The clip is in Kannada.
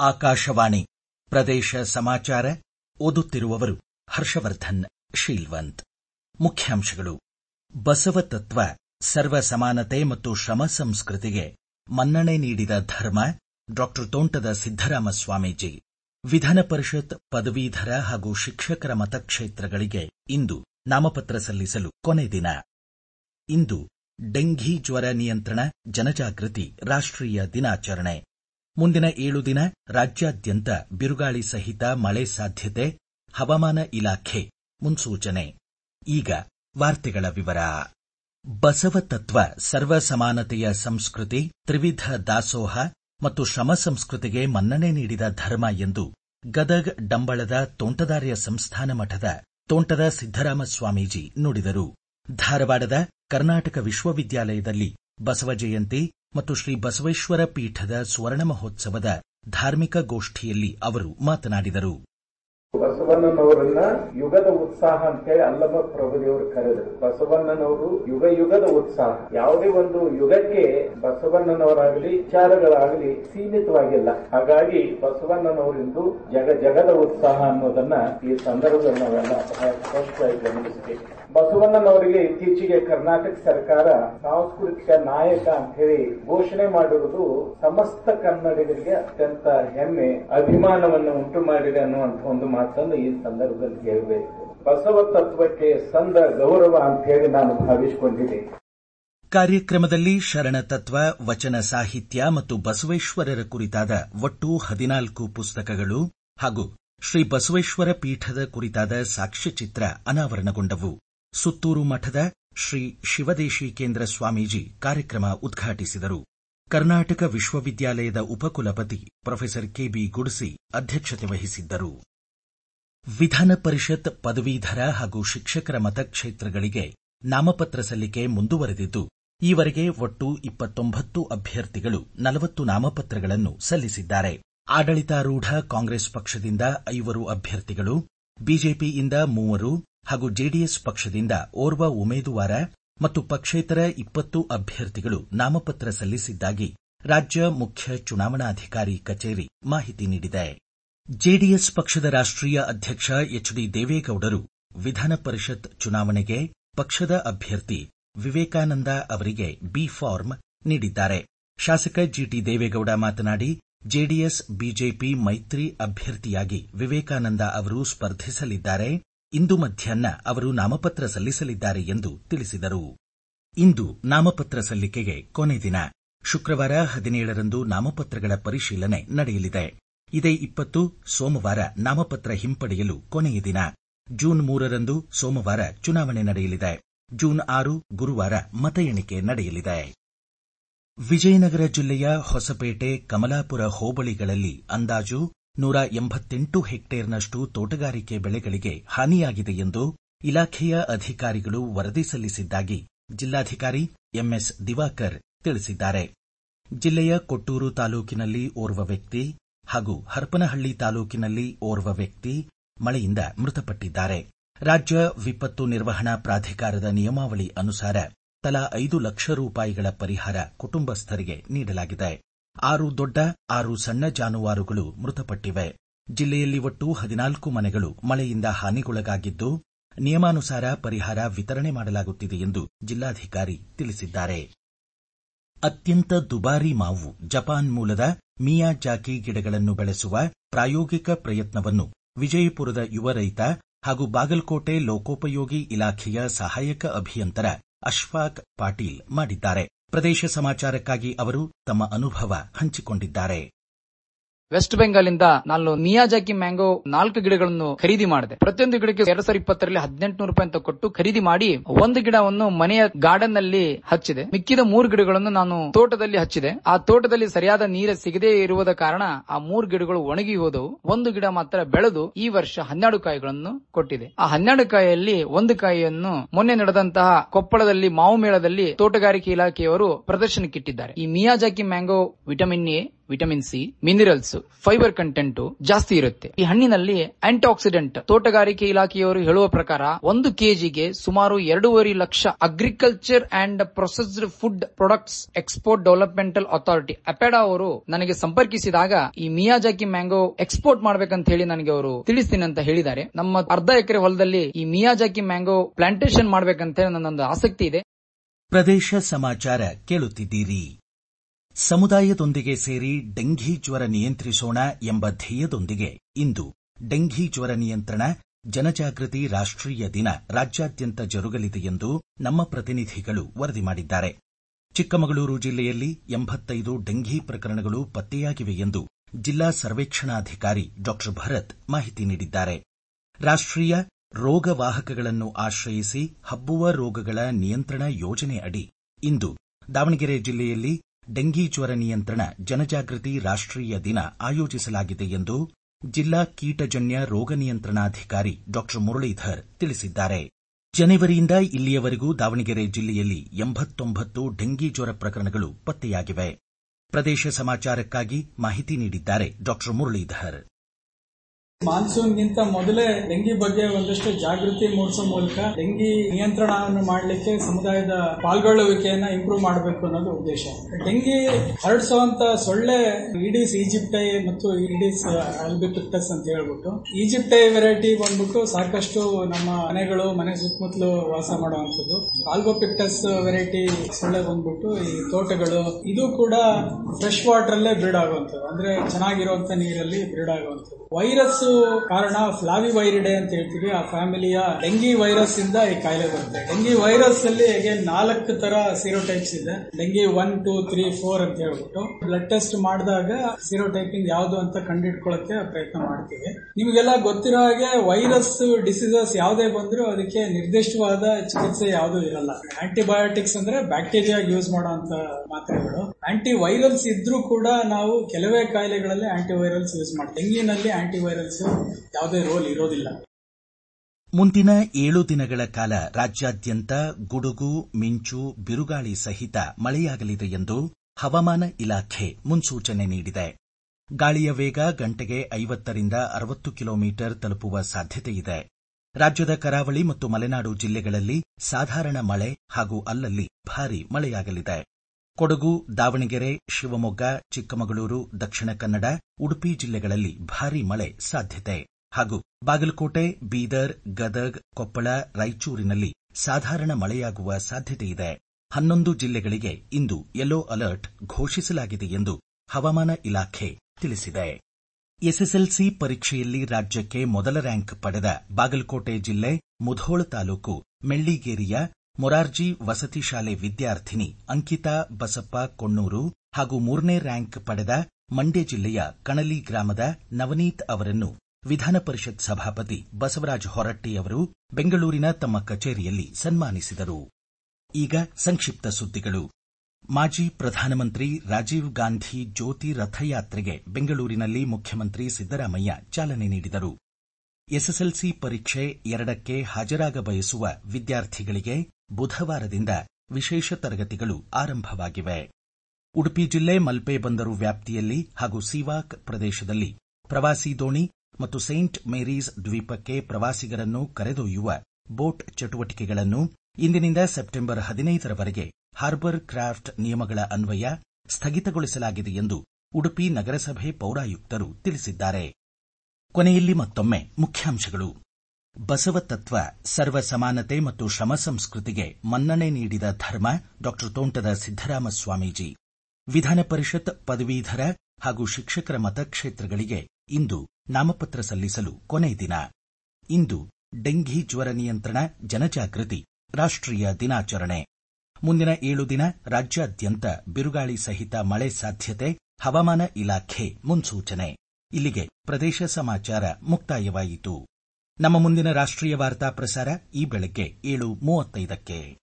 ಆಕಾಶವಾಣಿ ಪ್ರದೇಶ ಸಮಾಚಾರ ಓದುತ್ತಿರುವವರು ಹರ್ಷವರ್ಧನ್ ಶೀಲ್ವಂತ್ ಮುಖ್ಯಾಂಶಗಳು ಬಸವ ತತ್ವ ಸರ್ವ ಸಮಾನತೆ ಮತ್ತು ಶ್ರಮ ಸಂಸ್ಕೃತಿಗೆ ಮನ್ನಣೆ ನೀಡಿದ ಧರ್ಮ ಡಾ ತೋಂಟದ ಸಿದ್ದರಾಮ ಸ್ವಾಮೀಜಿ ವಿಧಾನ ಪರಿಷತ್ ಪದವೀಧರ ಹಾಗೂ ಶಿಕ್ಷಕರ ಮತಕ್ಷೇತ್ರಗಳಿಗೆ ಇಂದು ನಾಮಪತ್ರ ಸಲ್ಲಿಸಲು ಕೊನೆ ದಿನ ಇಂದು ಡೆಂಘಿ ಜ್ವರ ನಿಯಂತ್ರಣ ಜನಜಾಗೃತಿ ರಾಷ್ಟೀಯ ದಿನಾಚರಣೆ ಮುಂದಿನ ಏಳು ದಿನ ರಾಜ್ಯಾದ್ಯಂತ ಬಿರುಗಾಳಿ ಸಹಿತ ಮಳೆ ಸಾಧ್ಯತೆ ಹವಾಮಾನ ಇಲಾಖೆ ಮುನ್ಸೂಚನೆ ಈಗ ವಾರ್ತೆಗಳ ವಿವರ ಬಸವ ತತ್ವ ಸರ್ವ ಸಮಾನತೆಯ ಸಂಸ್ಕೃತಿ ತ್ರಿವಿಧ ದಾಸೋಹ ಮತ್ತು ಶ್ರಮ ಸಂಸ್ಕೃತಿಗೆ ಮನ್ನಣೆ ನೀಡಿದ ಧರ್ಮ ಎಂದು ಗದಗ್ ಡಂಬಳದ ತೋಂಟದಾರ್ಯ ಸಂಸ್ಥಾನ ಮಠದ ತೋಂಟದ ಸಿದ್ದರಾಮ ಸ್ವಾಮೀಜಿ ನುಡಿದರು ಧಾರವಾಡದ ಕರ್ನಾಟಕ ವಿಶ್ವವಿದ್ಯಾಲಯದಲ್ಲಿ ಬಸವ ಜಯಂತಿ ಮತ್ತು ಶ್ರೀ ಬಸವೇಶ್ವರ ಪೀಠದ ಸುವರ್ಣ ಮಹೋತ್ಸವದ ಧಾರ್ಮಿಕ ಗೋಷ್ಠಿಯಲ್ಲಿ ಅವರು ಮಾತನಾಡಿದರು ಬಸವಣ್ಣನವರನ್ನ ಯುಗದ ಉತ್ಸಾಹ ಅಂತೇಳಿ ಅಲ್ಲಮ ಪ್ರಭುದೇವರು ಕರೆದರು ಬಸವಣ್ಣನವರು ಯುಗ ಯುಗದ ಉತ್ಸಾಹ ಯಾವುದೇ ಒಂದು ಯುಗಕ್ಕೆ ಬಸವಣ್ಣನವರಾಗಲಿ ವಿಚಾರಗಳಾಗಲಿ ಸೀಮಿತವಾಗಿಲ್ಲ ಹಾಗಾಗಿ ಬಸವಣ್ಣನವರಿಂದು ಜಗ ಜಗದ ಉತ್ಸಾಹ ಅನ್ನೋದನ್ನ ಈ ಸಂದರ್ಭದಲ್ಲಿ ನಾವೆಲ್ಲ ಬಹಳ ಸ್ಪಷ್ಟವಾಗಿ ಗಮನಿಸಬೇಕು ಬಸವಣ್ಣನವರಿಗೆ ಇತ್ತೀಚೆಗೆ ಕರ್ನಾಟಕ ಸರ್ಕಾರ ಸಾಂಸ್ಕೃತಿಕ ನಾಯಕ ಅಂತ ಹೇಳಿ ಘೋಷಣೆ ಮಾಡಿರುವುದು ಸಮಸ್ತ ಕನ್ನಡಿಗರಿಗೆ ಅತ್ಯಂತ ಹೆಮ್ಮೆ ಅಭಿಮಾನವನ್ನು ಉಂಟು ಮಾಡಿದೆ ಅನ್ನುವಂಥ ಒಂದು ಮಾತನ್ನು ಈ ಸಂದರ್ಭದಲ್ಲಿ ಹೇಳಬೇಕು ಬಸವ ತತ್ವಕ್ಕೆ ಸಂದ ಗೌರವ ಅಂತ ಹೇಳಿ ನಾನು ಭಾವಿಸಿಕೊಂಡಿದ್ದೆ ಕಾರ್ಯಕ್ರಮದಲ್ಲಿ ಶರಣ ತತ್ವ ವಚನ ಸಾಹಿತ್ಯ ಮತ್ತು ಬಸವೇಶ್ವರರ ಕುರಿತಾದ ಒಟ್ಟು ಹದಿನಾಲ್ಕು ಪುಸ್ತಕಗಳು ಹಾಗೂ ಶ್ರೀ ಬಸವೇಶ್ವರ ಪೀಠದ ಕುರಿತಾದ ಸಾಕ್ಷ್ಯಚಿತ್ರ ಅನಾವರಣಗೊಂಡವು ಸುತ್ತೂರು ಮಠದ ಶ್ರೀ ಶಿವದೇಶಿಕೇಂದ್ರ ಸ್ವಾಮೀಜಿ ಕಾರ್ಯಕ್ರಮ ಉದ್ಘಾಟಿಸಿದರು ಕರ್ನಾಟಕ ವಿಶ್ವವಿದ್ಯಾಲಯದ ಉಪಕುಲಪತಿ ಪ್ರೊಫೆಸರ್ ಕೆಬಿ ಗುಡ್ಸಿ ಅಧ್ಯಕ್ಷತೆ ವಹಿಸಿದ್ದರು ವಿಧಾನ ಪರಿಷತ್ ಪದವೀಧರ ಹಾಗೂ ಶಿಕ್ಷಕರ ಮತಕ್ಷೇತ್ರಗಳಿಗೆ ನಾಮಪತ್ರ ಸಲ್ಲಿಕೆ ಮುಂದುವರೆದಿದ್ದು ಈವರೆಗೆ ಒಟ್ಟು ಇಪ್ಪತ್ತೊಂಬತ್ತು ಅಭ್ಯರ್ಥಿಗಳು ನಲವತ್ತು ನಾಮಪತ್ರಗಳನ್ನು ಸಲ್ಲಿಸಿದ್ದಾರೆ ಆಡಳಿತಾರೂಢ ಕಾಂಗ್ರೆಸ್ ಪಕ್ಷದಿಂದ ಐವರು ಅಭ್ಯರ್ಥಿಗಳು ಬಿಜೆಪಿಯಿಂದ ಮೂವರು ಹಾಗೂ ಜೆಡಿಎಸ್ ಪಕ್ಷದಿಂದ ಓರ್ವ ಉಮೇದುವಾರ ಮತ್ತು ಪಕ್ಷೇತರ ಇಪ್ಪತ್ತು ಅಭ್ಯರ್ಥಿಗಳು ನಾಮಪತ್ರ ಸಲ್ಲಿಸಿದ್ದಾಗಿ ರಾಜ್ಯ ಮುಖ್ಯ ಚುನಾವಣಾಧಿಕಾರಿ ಕಚೇರಿ ಮಾಹಿತಿ ನೀಡಿದೆ ಜೆಡಿಎಸ್ ಪಕ್ಷದ ರಾಷ್ಟೀಯ ಅಧ್ಯಕ್ಷ ಎಚ್ ಡಿ ದೇವೇಗೌಡರು ವಿಧಾನ ಪರಿಷತ್ ಚುನಾವಣೆಗೆ ಪಕ್ಷದ ಅಭ್ಯರ್ಥಿ ವಿವೇಕಾನಂದ ಅವರಿಗೆ ಬಿ ಫಾರ್ಮ್ ನೀಡಿದ್ದಾರೆ ಶಾಸಕ ಜಿಟಿ ದೇವೇಗೌಡ ಮಾತನಾಡಿ ಜೆಡಿಎಸ್ ಬಿಜೆಪಿ ಮೈತ್ರಿ ಅಭ್ಯರ್ಥಿಯಾಗಿ ವಿವೇಕಾನಂದ ಅವರು ಸ್ಪರ್ಧಿಸಲಿದ್ದಾರೆ ಇಂದು ಮಧ್ಯಾಹ್ನ ಅವರು ನಾಮಪತ್ರ ಸಲ್ಲಿಸಲಿದ್ದಾರೆ ಎಂದು ತಿಳಿಸಿದರು ಇಂದು ನಾಮಪತ್ರ ಸಲ್ಲಿಕೆಗೆ ಕೊನೆ ದಿನ ಶುಕ್ರವಾರ ಹದಿನೇಳರಂದು ನಾಮಪತ್ರಗಳ ಪರಿಶೀಲನೆ ನಡೆಯಲಿದೆ ಇದೇ ಇಪ್ಪತ್ತು ಸೋಮವಾರ ನಾಮಪತ್ರ ಹಿಂಪಡೆಯಲು ಕೊನೆಯ ದಿನ ಜೂನ್ ಮೂರರಂದು ಸೋಮವಾರ ಚುನಾವಣೆ ನಡೆಯಲಿದೆ ಜೂನ್ ಆರು ಗುರುವಾರ ಮತ ಎಣಿಕೆ ನಡೆಯಲಿದೆ ವಿಜಯನಗರ ಜಿಲ್ಲೆಯ ಹೊಸಪೇಟೆ ಕಮಲಾಪುರ ಹೋಬಳಿಗಳಲ್ಲಿ ಅಂದಾಜು ನೂರ ಎಂಬತ್ತೆಂಟು ಹೆಕ್ಟೇರ್ನಷ್ಟು ತೋಟಗಾರಿಕೆ ಬೆಳೆಗಳಿಗೆ ಹಾನಿಯಾಗಿದೆ ಎಂದು ಇಲಾಖೆಯ ಅಧಿಕಾರಿಗಳು ವರದಿ ಸಲ್ಲಿಸಿದ್ದಾಗಿ ಜಿಲ್ಲಾಧಿಕಾರಿ ಎಂಎಸ್ ದಿವಾಕರ್ ತಿಳಿಸಿದ್ದಾರೆ ಜಿಲ್ಲೆಯ ಕೊಟ್ಟೂರು ತಾಲೂಕಿನಲ್ಲಿ ಓರ್ವ ವ್ಯಕ್ತಿ ಹಾಗೂ ಹರಪನಹಳ್ಳಿ ತಾಲೂಕಿನಲ್ಲಿ ಓರ್ವ ವ್ಯಕ್ತಿ ಮಳೆಯಿಂದ ಮೃತಪಟ್ಟಿದ್ದಾರೆ ರಾಜ್ಯ ವಿಪತ್ತು ನಿರ್ವಹಣಾ ಪ್ರಾಧಿಕಾರದ ನಿಯಮಾವಳಿ ಅನುಸಾರ ತಲಾ ಐದು ಲಕ್ಷ ರೂಪಾಯಿಗಳ ಪರಿಹಾರ ಕುಟುಂಬಸ್ಥರಿಗೆ ನೀಡಲಾಗಿದೆ ಆರು ದೊಡ್ಡ ಆರು ಸಣ್ಣ ಜಾನುವಾರುಗಳು ಮೃತಪಟ್ಟಿವೆ ಜಿಲ್ಲೆಯಲ್ಲಿ ಒಟ್ಟು ಹದಿನಾಲ್ಕು ಮನೆಗಳು ಮಳೆಯಿಂದ ಹಾನಿಗೊಳಗಾಗಿದ್ದು ನಿಯಮಾನುಸಾರ ಪರಿಹಾರ ವಿತರಣೆ ಮಾಡಲಾಗುತ್ತಿದೆ ಎಂದು ಜಿಲ್ಲಾಧಿಕಾರಿ ತಿಳಿಸಿದ್ದಾರೆ ಅತ್ಯಂತ ದುಬಾರಿ ಮಾವು ಜಪಾನ್ ಮೂಲದ ಮಿಯಾಜಾಕಿ ಗಿಡಗಳನ್ನು ಬೆಳೆಸುವ ಪ್ರಾಯೋಗಿಕ ಪ್ರಯತ್ನವನ್ನು ವಿಜಯಪುರದ ಯುವ ರೈತ ಹಾಗೂ ಬಾಗಲಕೋಟೆ ಲೋಕೋಪಯೋಗಿ ಇಲಾಖೆಯ ಸಹಾಯಕ ಅಭಿಯಂತರ ಅಶ್ಫಾಕ್ ಪಾಟೀಲ್ ಮಾಡಿದ್ದಾರೆ ಪ್ರದೇಶ ಸಮಾಚಾರಕ್ಕಾಗಿ ಅವರು ತಮ್ಮ ಅನುಭವ ಹಂಚಿಕೊಂಡಿದ್ದಾರೆ ವೆಸ್ಟ್ ಬೆಂಗಾಲಿಂದ ನಾನು ನಿಯಾಜಾಕಿ ಮ್ಯಾಂಗೋ ನಾಲ್ಕು ಗಿಡಗಳನ್ನು ಖರೀದಿ ಮಾಡಿದೆ ಪ್ರತಿಯೊಂದು ಗಿಡಕ್ಕೆ ಎರಡ್ ಸಾವಿರದ ಇಪ್ಪತ್ತರಲ್ಲಿ ಹದಿನೆಂಟು ರೂಪಾಯಿ ಅಂತ ಕೊಟ್ಟು ಖರೀದಿ ಮಾಡಿ ಒಂದು ಗಿಡವನ್ನು ಮನೆಯ ಗಾರ್ಡನ್ ನಲ್ಲಿ ಹಚ್ಚಿದೆ ಮಿಕ್ಕಿದ ಮೂರು ಗಿಡಗಳನ್ನು ನಾನು ತೋಟದಲ್ಲಿ ಹಚ್ಚಿದೆ ಆ ತೋಟದಲ್ಲಿ ಸರಿಯಾದ ನೀರು ಸಿಗದೇ ಇರುವುದ ಕಾರಣ ಆ ಮೂರು ಗಿಡಗಳು ಒಣಗಿ ಹೋದವು ಒಂದು ಗಿಡ ಮಾತ್ರ ಬೆಳೆದು ಈ ವರ್ಷ ಹನ್ನೆರಡು ಕಾಯಿಗಳನ್ನು ಕೊಟ್ಟಿದೆ ಆ ಹನ್ನೆರಡು ಕಾಯಿಯಲ್ಲಿ ಒಂದು ಕಾಯಿಯನ್ನು ಮೊನ್ನೆ ನಡೆದಂತಹ ಕೊಪ್ಪಳದಲ್ಲಿ ಮಾವು ಮೇಳದಲ್ಲಿ ತೋಟಗಾರಿಕೆ ಇಲಾಖೆಯವರು ಪ್ರದರ್ಶನಕ್ಕಿಟ್ಟಿದ್ದಾರೆ ಈ Miyazaki mango vitamin A vitamin C minerals fibre content ಜಾಸ್ತಿ ಇರುತ್ತೆ ಈ ಹಣ್ಣಿನಲ್ಲಿ ಆಂಟಿ ಆಕ್ಸಿಡೆಂಟ್ ತೋಟಗಾರಿಕೆ ಇಲಾಖೆಯವರು ಹೇಳುವ ಪ್ರಕಾರ ಒಂದು ಕೆಜಿಗೆ ಸುಮಾರು ಎರಡೂವರೆ lakh agriculture and processed food products export developmental authority APEDA ಅವರು ನನಗೆ ಸಂಪರ್ಕಿಸಿದಾಗ ಈ ಮಿಯಾಜಾಕಿ ಮ್ಯಾಂಗೋ ಎಕ್ಸ್ಪೋರ್ಟ್ ಮಾಡ್ಬೇಕಂತ ಹೇಳಿ ನನಗೆ ಅವರು ತಿಳಿಸ್ತೀನಿ ಅಂತ ಹೇಳಿದ್ದಾರೆ ನಮ್ಮ ಅರ್ಧ ಎಕರೆ ಹೊಲದಲ್ಲಿ ಈ ಮಿಯಾಜಾಕಿ ಮ್ಯಾಂಗೋ ಪ್ಲಾಂಟೇಶನ್ ಮಾಡ್ಬೇಕಂತ ಹೇಳಿ ನನ್ನೊಂದು ಆಸಕ್ತಿ ಇದೆ ಪ್ರದೇಶ ಸಮಾಚಾರ ಕೇಳುತ್ತಿದ್ದೀರಿ ಸಮುದಾಯದೊಂದಿಗೆ ಸೇರಿ ಡೆಂಘಿ ಜ್ವರ ನಿಯಂತ್ರಿಸೋಣ ಎಂಬ ಧ್ಯೇಯದೊಂದಿಗೆ ಇಂದು ಡೆಂಘಿ ಜ್ವರ ನಿಯಂತ್ರಣ ಜನಜಾಗೃತಿ ರಾಷ್ಟ್ರೀಯ ದಿನ ರಾಜ್ಯಾದ್ಯಂತ ಜರುಗಲಿದೆ ಎಂದು ನಮ್ಮ ಪ್ರತಿನಿಧಿಗಳು ವರದಿ ಮಾಡಿದ್ದಾರೆ ಚಿಕ್ಕಮಗಳೂರು ಜಿಲ್ಲೆಯಲ್ಲಿ ಎಂಬತ್ತೈದು ಡೆಂಘಿ ಪ್ರಕರಣಗಳು ಪತ್ತೆಯಾಗಿವೆ ಎಂದು ಜಿಲ್ಲಾ ಸರ್ವೇಕ್ಷಣಾಧಿಕಾರಿ ಡಾ ಭರತ್ ಮಾಹಿತಿ ನೀಡಿದ್ದಾರೆ ರಾಷ್ಟ್ರೀಯ ರೋಗವಾಹಕಗಳನ್ನು ಆಶ್ರಯಿಸಿ ಹಬ್ಬುವ ರೋಗಗಳ ನಿಯಂತ್ರಣ ಯೋಜನೆ ಅಡಿ ಇಂದು ದಾವಣಗೆರೆ ಜಿಲ್ಲೆಯಲ್ಲಿ ಡೆಂಗಿ ಜ್ವರ ನಿಯಂತ್ರಣ ಜನಜಾಗೃತಿ ರಾಷ್ಟ್ರೀಯ ದಿನ ಆಯೋಜಿಸಲಾಗಿದೆ ಎಂದು ಜಿಲ್ಲಾ ಕೀಟಜನ್ಯ ರೋಗ ನಿಯಂತ್ರಣಾಧಿಕಾರಿ ಡಾ ಮುರಳೀಧರ್ ತಿಳಿಸಿದ್ದಾರೆ ಜನವರಿಯಿಂದ ಇಲ್ಲಿಯವರೆಗೂ ದಾವಣಗೆರೆ ಜಿಲ್ಲೆಯಲ್ಲಿ ಎಂಬತ್ತೊಂಬತ್ತು ಡೆಂಗಿ ಜ್ವರ ಪ್ರಕರಣಗಳು ಪತ್ತೆಯಾಗಿವೆ ಪ್ರದೇಶ ಸಮಾಚಾರಕ್ಕಾಗಿ ಮಾಹಿತಿ ನೀಡಿದ್ದಾರೆ ಡಾ ಮುರಳೀಧರ್ ಮಾನ್ಸೂನ್ಗಿಂತ ಮೊದಲೇ ಡೆಂಗಿ ಬಗ್ಗೆ ಒಂದಷ್ಟು ಜಾಗೃತಿ ಮೂಡಿಸೋ ಮೂಲಕ ಡೆಂಗಿ ನಿಯಂತ್ರಣವನ್ನು ಮಾಡಲಿಕ್ಕೆ ಸಮುದಾಯದ ಪಾಲ್ಗೊಳ್ಳುವಿಕೆಯನ್ನ ಇಂಪ್ರೂವ್ ಮಾಡಬೇಕು ಅನ್ನೋದು ಉದ್ದೇಶ ಡೆಂಗಿ ಹರಡಿಸುವಂತ ಸೊಳ್ಳೆ ಇಡೀಸ್ ಈಜಿಪ್ಟೈ ಮತ್ತು ಇಡೀಸ್ ಆಲ್ಬಿಪಿಕ್ಟಸ್ ಅಂತ ಹೇಳ್ಬಿಟ್ಟು ಈಜಿಪ್ಟೈ ವೆರೈಟಿ ಬಂದ್ಬಿಟ್ಟು ಸಾಕಷ್ಟು ನಮ್ಮ ಮನೆಗಳು ಮನೆ ಸುತ್ತಮುತ್ತಲು ವಾಸ ಮಾಡುವಂಥದ್ದು ಆಲ್ಬೋಪಿಕ್ಟಸ್ ವೆರೈಟಿ ಸೊಳ್ಳೆ ಬಂದ್ಬಿಟ್ಟು ಈ ತೋಟಗಳು ಇದು ಕೂಡ ಫ್ರೆಶ್ ವಾಟರ್ ಅಲ್ಲೇ ಬ್ರೀಡ್ ಆಗುವಂಥದ್ದು ಅಂದ್ರೆ ಚೆನ್ನಾಗಿರುವಂತ ನೀರಲ್ಲಿ ಬ್ರೀಡ್ ಆಗುವಂಥದ್ದು ವೈರಸ್ ಕಾರಣ ಫ್ಲಾವಿ ವೈರಿಡೆ ಅಂತ ಹೇಳ್ತೀವಿ ಆ ಫ್ಯಾಮಿಲಿಯ ಡೆಂಗಿ ವೈರಸ್ ಇಂದ ಈ ಕಾಯಿಲೆ ಬರುತ್ತೆ ಡೆಂಗಿ ವೈರಸ್ ಅಲ್ಲಿ ಹೇಗೆ ನಾಲ್ಕು ತರ ಸೀರೋಟೈಪ್ಸ್ ಇದೆ dengue one two three four ಅಂತ ಹೇಳ್ಬಿಟ್ಟು ಬ್ಲಡ್ ಟೆಸ್ಟ್ ಮಾಡಿದಾಗ ಸೀರೋಟೈಪಿಂಗ್ ಯಾವುದು ಅಂತ ಕಂಡಿಡ್ಕೊಳ್ಳಕ್ಕೆ ಪ್ರಯತ್ನ ಮಾಡ್ತೀವಿ ನಿಮಗೆಲ್ಲ ಗೊತ್ತಿರೋ ಹಾಗೆ ವೈರಸ್ ಡಿಸೀಸಸ್ ಯಾವುದೇ ಬಂದರೂ ಅದಕ್ಕೆ ನಿರ್ದಿಷ್ಟವಾದ ಚಿಕಿತ್ಸೆ ಯಾವುದೂ ಇರಲ್ಲ ಆಂಟಿಬಯೋಟಿಕ್ಸ್ ಅಂದ್ರೆ ಬ್ಯಾಕ್ಟೀರಿಯಾ ಯೂಸ್ ಮಾಡುವಂತ ಮಾತ್ರೆಗಳು ಆಂಟಿ ವೈರಲ್ಸ್ ಇದ್ರೂ ಕೂಡ ನಾವು ಕೆಲವೇ ಕಾಯಿಲೆಗಳಲ್ಲಿ ಆಂಟಿ ವೈರಲ್ಸ್ ಯೂಸ್ ಮಾಡ್ತೀವಿ ಡೆಂಗಿನಲ್ಲಿ ಆಂಟಿ ವೈರಲ್ಸ್ ಯಾವುದೇ ರೋಲ್ ಇರೋದಿಲ್ಲ ಮುಂದಿನ ಏಳು ದಿನಗಳ ಕಾಲ ರಾಜ್ಯಾದ್ಯಂತ ಗುಡುಗು ಮಿಂಚು ಬಿರುಗಾಳಿ ಸಹಿತ ಮಳೆಯಾಗಲಿದೆ ಎಂದು ಹವಾಮಾನ ಇಲಾಖೆ ಮುನ್ಸೂಚನೆ ನೀಡಿದೆ ಗಾಳಿಯ ವೇಗ ಗಂಟೆಗೆ ಐವತ್ತರಿಂದ ಅರವತ್ತು ಕಿಲೋಮೀಟರ್ ತಲುಪುವ ಸಾಧ್ಯತೆಯಿದೆ ರಾಜ್ಯದ ಕರಾವಳಿ ಮತ್ತು ಮಲೆನಾಡು ಜಿಲ್ಲೆಗಳಲ್ಲಿ ಸಾಧಾರಣ ಮಳೆ ಹಾಗೂ ಅಲ್ಲಲ್ಲಿ ಭಾರೀ ಮಳೆಯಾಗಲಿದೆ ಕೊಡಗು ದಾವಣಗೆರೆ ಶಿವಮೊಗ್ಗ ಚಿಕ್ಕಮಗಳೂರು ದಕ್ಷಿಣ ಕನ್ನಡ ಉಡುಪಿ ಜಿಲ್ಲೆಗಳಲ್ಲಿ ಭಾರೀ ಮಳೆ ಸಾಧ್ಯತೆ ಹಾಗೂ ಬಾಗಲಕೋಟೆ ಬೀದರ್ ಗದಗ್ ಕೊಪ್ಪಳ ರಾಯಚೂರಿನಲ್ಲಿ ಸಾಧಾರಣ ಮಳೆಯಾಗುವ ಸಾಧ್ಯತೆಯಿದೆ ಹನ್ನೊಂದು ಜಿಲ್ಲೆಗಳಿಗೆ ಇಂದು ಯೆಲ್ಲೋ ಅಲರ್ಟ್ ಘೋಷಿಸಲಾಗಿದೆ ಎಂದು ಹವಾಮಾನ ಇಲಾಖೆ ತಿಳಿಸಿದೆ ಎಸ್ಎಸ್ಎಲ್ಸಿ ಪರೀಕ್ಷೆಯಲ್ಲಿ ರಾಜ್ಯಕ್ಕೆ ಮೊದಲ ರ್ಯಾಂಕ್ ಪಡೆದ ಬಾಗಲಕೋಟೆ ಜಿಲ್ಲೆ ಮುಧೋಳ ತಾಲೂಕು ಮೆಳ್ಳಿಗೇರಿಯ ಮೊರಾರ್ಜಿ ವಸತಿ ಶಾಲೆ ವಿದ್ಯಾರ್ಥಿನಿ ಅಂಕಿತಾ ಬಸಪ್ಪ ಕೊಣ್ಣೂರು ಹಾಗೂ ಮೂರನೇ ರ್ಯಾಂಕ್ ಪಡೆದ ಮಂಡ್ಯ ಜಿಲ್ಲೆಯ ಕಣಲಿ ಗ್ರಾಮದ ನವನೀತ್ ಅವರನ್ನು ವಿಧಾನ ಪರಿಷತ್ ಸಭಾಪತಿ ಬಸವರಾಜ ಹೊರಟ್ಟಿ ಅವರು ಬೆಂಗಳೂರಿನ ತಮ್ಮ ಕಚೇರಿಯಲ್ಲಿ ಸನ್ಮಾನಿಸಿದರು ಈಗ ಸಂಕ್ಷಿಪ್ತ ಸುದ್ದಿಗಳು ಮಾಜಿ ಪ್ರಧಾನಮಂತ್ರಿ ರಾಜೀವ್ ಗಾಂಧಿ ಜ್ಯೋತಿ ರಥಯಾತ್ರೆಗೆ ಬೆಂಗಳೂರಿನಲ್ಲಿ ಮುಖ್ಯಮಂತ್ರಿ ಸಿದ್ದರಾಮಯ್ಯ ಚಾಲನೆ ನೀಡಿದರು ಎಸ್ಎಸ್ಎಲ್ಸಿ ಪರೀಕ್ಷೆ ಎರಡಕ್ಕೆ ಹಾಜರಾಗ ಬಯಸುವ ವಿದ್ಯಾರ್ಥಿಗಳಿಗೆ ಬುಧವಾರದಿಂದ ವಿಶೇಷ ತರಗತಿಗಳು ಆರಂಭವಾಗಿವೆ ಉಡುಪಿ ಜಿಲ್ಲೆ ಮಲ್ಪೆ ಬಂದರು ವ್ಯಾಪ್ತಿಯಲ್ಲಿ ಹಾಗೂ ಸಿವಾಕ್ ಪ್ರದೇಶದಲ್ಲಿ ಪ್ರವಾಸಿ ದೋಣಿ ಮತ್ತು ಸೈಂಟ್ ಮೇರೀಸ್ ದ್ವೀಪಕ್ಕೆ ಪ್ರವಾಸಿಗರನ್ನು ಕರೆದೊಯ್ಯುವ ಬೋಟ್ ಚಟುವಟಿಕೆಗಳನ್ನು ಇಂದಿನಿಂದ ಸೆಪ್ಟೆಂಬರ್ ಹದಿನೈದರವರೆಗೆ ಹಾರ್ಬರ್ ಕ್ರಾಫ್ಟ್ ನಿಯಮಗಳ ಅನ್ವಯ ಸ್ಥಗಿತಗೊಳಿಸಲಾಗಿದೆ ಎಂದು ಉಡುಪಿ ನಗರಸಭೆ ಪೌರಾಯುಕ್ತರು ತಿಳಿಸಿದ್ದಾರೆ ಕೊನೆಯಲ್ಲಿ ಮತ್ತೊಮ್ಮೆ ಮುಖ್ಯಾಂಶಗಳು ಬಸವ ತತ್ವ ಸರ್ವ ಸಮಾನತೆ ಮತ್ತು ಶ್ರಮ ಸಂಸ್ಕೃತಿಗೆ ಮನ್ನಣೆ ನೀಡಿದ ಧರ್ಮ ಡಾ ತೋಂಟದ ಸಿದ್ದರಾಮ ಸ್ವಾಮೀಜಿ ವಿಧಾನ ಪರಿಷತ್ ಪದವೀಧರ ಹಾಗೂ ಶಿಕ್ಷಕರ ಮತಕ್ಷೇತ್ರಗಳಿಗೆ ಇಂದು ನಾಮಪತ್ರ ಸಲ್ಲಿಸಲು ಕೊನೆ ದಿನ ಇಂದು ಡೆಂಘಿ ಜ್ವರ ನಿಯಂತ್ರಣ ಜನಜಾಗೃತಿ ರಾಷ್ಟ್ರೀಯ ದಿನಾಚರಣೆ ಮುಂದಿನ ಏಳು ದಿನ ರಾಜ್ಯಾದ್ಯಂತ ಬಿರುಗಾಳಿ ಸಹಿತ ಮಳೆ ಸಾಧ್ಯತೆ ಹವಾಮಾನ ಇಲಾಖೆ ಮುನ್ಸೂಚನೆ ಇಲ್ಲಿಗೆ ಪ್ರದೇಶ ಸಮಾಚಾರ ಮುಕ್ತಾಯವಾಯಿತು ನಮ್ಮ ಮುಂದಿನ ರಾಷ್ಟ್ರೀಯ ವಾರ್ತಾ ಪ್ರಸಾರ ಈ ಬೆಳಗ್ಗೆ ಏಳು ಮೂವತ್ತೈದಕ್ಕೆ